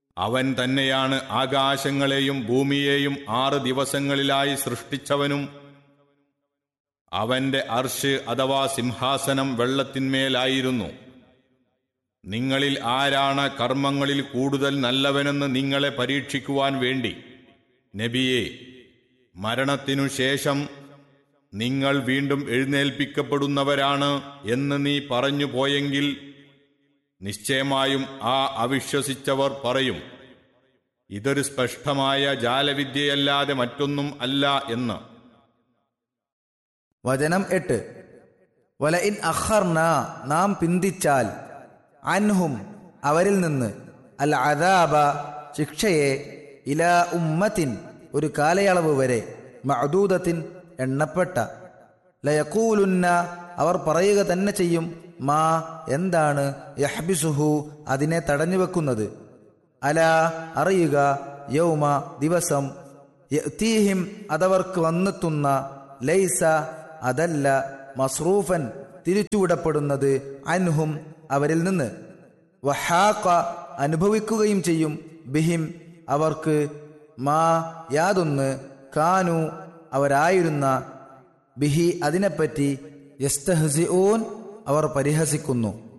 അവൻ തന്നെയാണ് ആകാശങ്ങളെയും ഭൂമിയെയും ആറ് ദിവസങ്ങളിലായി സൃഷ്ടിച്ചവനും അവന്റെ അർഷ് അഥവാ സിംഹാസനം വെള്ളത്തിന്മേലായിരുന്നു നിങ്ങളിൽ ആരാണ് കർമ്മങ്ങളിൽ കൂടുതൽ നല്ലവനെന്ന് നിങ്ങളെ പരീക്ഷിക്കുവാൻ വേണ്ടി നബിയെ മരണത്തിനു ശേഷം നിങ്ങൾ വീണ്ടും എഴുന്നേൽപ്പിക്കപ്പെടുന്നവരാണ് എന്ന് നീ പറഞ്ഞു പോയെങ്കിൽ നിശ്ചയമായും ആ അവിശ്വസിച്ചവർ പറയും ഇതൊരു സ്പഷ്ടമായ ജാലവിദ്യയല്ലാതെ മറ്റൊന്നും അല്ല എന്ന് വചനം എട്ട് വല ഇൻ അഖർന നാം പിന്തിച്ചാൽ അൻഹും അവരിൽ നിന്ന് അൽ അദാബ ശിക്ഷയെ ഇല ഉമ്മത്തിൻ ഒരു കാലയളവ് വരെ മഅദൂദത്തിൻ എണ്ണപ്പെട്ട ലയക്കൂലുന്ന അവർ പറയുക തന്നെ ചെയ്യും മാ എന്താണ് യഹ്ബിസുഹു അതിനെ തടഞ്ഞു വെക്കുന്നത് അല അറിയുക യൗമ ദിവസം യഅ്തീഹിം അതവർക്ക് വന്നെത്തുന്ന ലൈസ അതല്ല മസ്റൂഫൻ തിരിച്ചുവിടപ്പെടുന്നത് അൻഹും അവരിൽ നിന്ന് വഹാക്ക അനുഭവിക്കുകയും ചെയ്യും ബിഹിം അവർക്ക് മാ യാതൊന്ന് കാനു അവരായിരുന്ന ബിഹി അതിനെപ്പറ്റി യസ്തഹസിഊൻ അവർ പരിഹസിക്കുന്നു